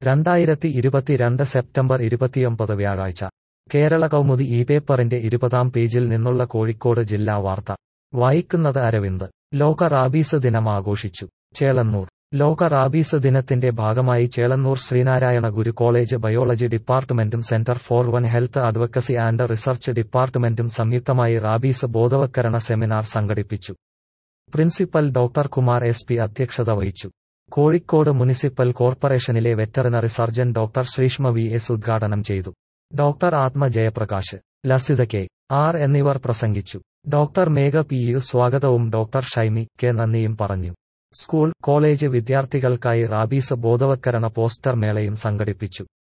രണ്ടായിരത്തി ഇരുപത്തിരണ്ട് സെപ്റ്റംബർ ഇരുപത്തിയൊമ്പത് വ്യാഴാഴ്ച കേരള കൗമുദി ഈ പേപ്പറിന്റെ ഇരുപതാം പേജിൽ നിന്നുള്ള കോഴിക്കോട് ജില്ലാ വാർത്ത വായിക്കുന്നത് അരവിന്ദ് ലോക റാബീസ് ദിനം ആഘോഷിച്ചു ചേളന്നൂർ ലോക റാബീസ് ദിനത്തിന്റെ ഭാഗമായി ചേളന്നൂർ ശ്രീനാരായണ ഗുരു കോളേജ് ബയോളജി ഡിപ്പാർട്ട്മെന്റും centre for one health advocacy and research ഡിപ്പാർട്ട്മെന്റും സംയുക്തമായി റാബീസ് ബോധവത്കരണ സെമിനാർ സംഘടിപ്പിച്ചു principal doctor Kumar S P അധ്യക്ഷത വഹിച്ചു കോഴിക്കോട് മുനിസിപ്പൽ കോർപ്പറേഷനിലെ veterinary surgeon doctor Shreeshma V S ഉദ്ഘാടനം ചെയ്തു ഡോക്ടർ ആത്മ ജയപ്രകാശ് ലസിത കെ ആർ എന്നിവർ പ്രസംഗിച്ചു ഡോക്ടർ മേഘ പി യു സ്വാഗതവും ഡോക്ടർ ഷൈമി കെ നന്ദിയും പറഞ്ഞു സ്കൂൾ കോളേജ് വിദ്യാർത്ഥികൾക്കായി റാബീസ് ബോധവത്കരണ പോസ്റ്റർ മേളയും സംഘടിപ്പിച്ചു